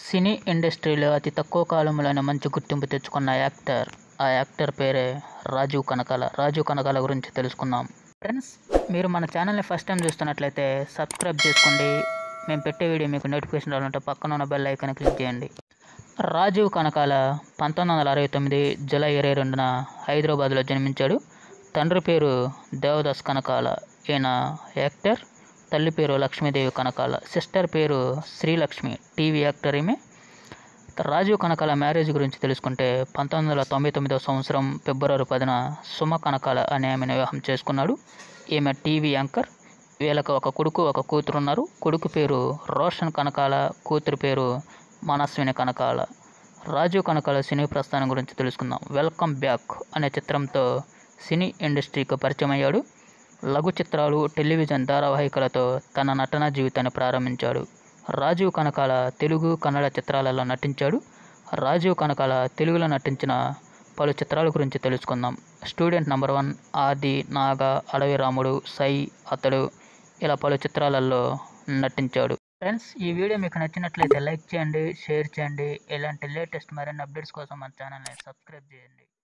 సినీ ఇండస్ట్రీలో అతి తక్కువ కాలంలోనే మంచి గుర్తింపు తెచ్చుకున్న యాక్టర్ ఆ యాక్టర్ పేరే రాజీవ్ కనకాల రాజీవ్ కనకాల గురించి తెలుసుకుందాం ఫ్రెండ్స్ మీరు మన ఛానల్ని ఫస్ట్ టైం చూస్తున్నట్లయితే సబ్స్క్రైబ్ చేసుకోండి మేము పెట్టే వీడియో మీకు నోటిఫికేషన్ రావాలంటే పక్కన ఉన్న బెల్ ఐకాన్ క్లిక్ చేయండి రాజీవ్ కనకాల పంతొమ్మిది వందల అరవై తొమ్మిది జూలై ఇరవై రెండున హైదరాబాద్లో జన్మించాడు తండ్రి పేరు దేవదాస్ కనకాల ఈయన యాక్టర్ తల్లి పేరు లక్ష్మీదేవి కనకాల సిస్టర్ పేరు శ్రీలక్ష్మి టీవీ యాక్టర్ ఈమె రాజీవ్ కనకాల మ్యారేజ్ గురించి తెలుసుకుంటే పంతొమ్మిది వందల తొంభై తొమ్మిదవ సంవత్సరం ఫిబ్రవరి పదిన సుమ కనకాల అనే ఆమెను వివాహం చేసుకున్నాడు ఈమె టీవీ యాంకర్ వీళ్ళకి ఒక కొడుకు ఒక కూతురు ఉన్నారు కొడుకు పేరు రోషన్ కనకాల కూతురు పేరు మనస్విని కనకాల రాజీవ్ కనకాల సినీ ప్రస్థానం గురించి తెలుసుకుందాం వెల్కమ్ బ్యాక్ అనే చిత్రంతో సినీ ఇండస్ట్రీకి పరిచయం అయ్యాడు లఘు చిత్రాలు టెలివిజన్ ధారావాహికలతో తన నటనా జీవితాన్ని ప్రారంభించాడు రాజీవ్ కనకాల తెలుగు కన్నడ చిత్రాలలో నటించాడు రాజీవ్ కనకాల తెలుగులో నటించిన పలు చిత్రాల గురించి తెలుసుకుందాం స్టూడెంట్ నెంబర్ వన్ ఆది నాగ అడవి రాముడు సై అతడు ఇలా పలు చిత్రాలలో నటించాడు ఫ్రెండ్స్ ఈ వీడియో మీకు నచ్చినట్లయితే లైక్ చేయండి షేర్ చేయండి ఇలాంటి లేటెస్ట్ మరిన్ని అప్డేట్స్ కోసం మన ఛానల్ని సబ్స్క్రైబ్ చేయండి